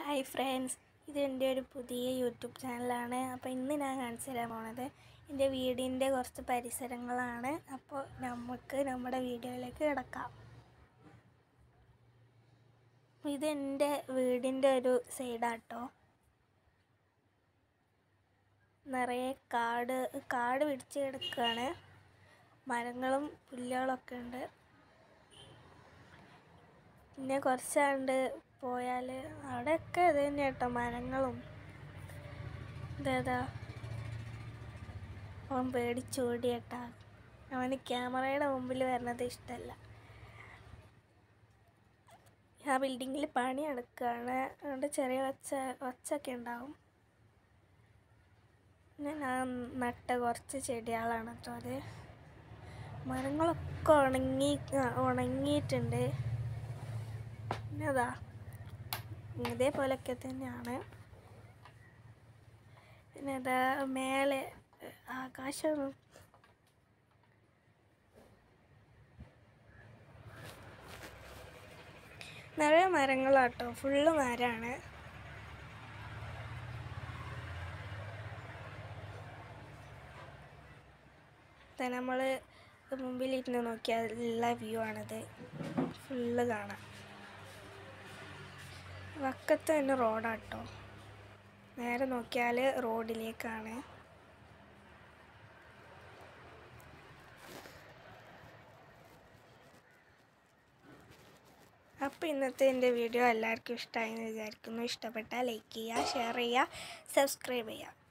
hi friends ഇത് എൻ്റെ ഒരു പുതിയ യൂട്യൂബ് ചാനലാണ് അപ്പോൾ ഇന്ന് ഞാൻ കാണിച്ചു തരാൻ പോണത് എൻ്റെ വീടിൻ്റെ കുറച്ച് പരിസരങ്ങളാണ് അപ്പോൾ നമുക്ക് നമ്മുടെ വീഡിയോയിലേക്ക് കിടക്കാം ഇത് എൻ്റെ വീടിൻ്റെ ഒരു സൈഡാട്ടോ നിറയെ കാട് കാട് പിടിച്ച് കിടക്കുകയാണ് മരങ്ങളും പുല്ലുകളൊക്കെ ഉണ്ട് പിന്നെ കുറച്ചാണ്ട് പോയാൽ അവിടെയൊക്കെ ഇത് തന്നെ കേട്ടോ മരങ്ങളും ഇതേതാ അവൻ പേടിച്ചോടി കേട്ടാ അവന് ക്യാമറയുടെ മുമ്പിൽ വരുന്നത് ഇഷ്ടമല്ല ആ ബിൽഡിങ്ങിൽ പണി നടക്കുകയാണ് അതുകൊണ്ട് ചെറിയ ഒച്ച ഒച്ചൊക്കെ ഉണ്ടാവും പിന്നെ ഞാൻ നട്ട കുറച്ച് ചെടികളാണ് കേട്ടോ അത് മരങ്ങളൊക്കെ ഉണങ്ങി ആ, ഉണങ്ങിയിട്ടുണ്ട് പിന്നെ അതാ ഇതേപോലൊക്കെ തന്നെയാണ് പിന്നെ അതാ മേലെ ആകാശം നിറയെ മരങ്ങളാട്ടോ ഫുള്ള് മരമാണ് നമ്മൾ മുമ്പിലിരുന്ന് നോക്കിയാൽ എല്ലാ വ്യൂ ആണത് ഫുള്ള് കാണാം വക്കത്ത് തന്നെ റോഡാട്ടോ നേരെ നോക്കിയാൽ റോഡിലേക്കാണ് അപ്പോൾ ഇന്നത്തെ എൻ്റെ വീഡിയോ എല്ലാവർക്കും ഇഷ്ടമായി എന്ന് വിചാരിക്കുന്നു ഇഷ്ടപ്പെട്ടാൽ ലൈക്ക് ചെയ്യുക ഷെയർ ചെയ്യുക സബ്സ്ക്രൈബ് ചെയ്യുക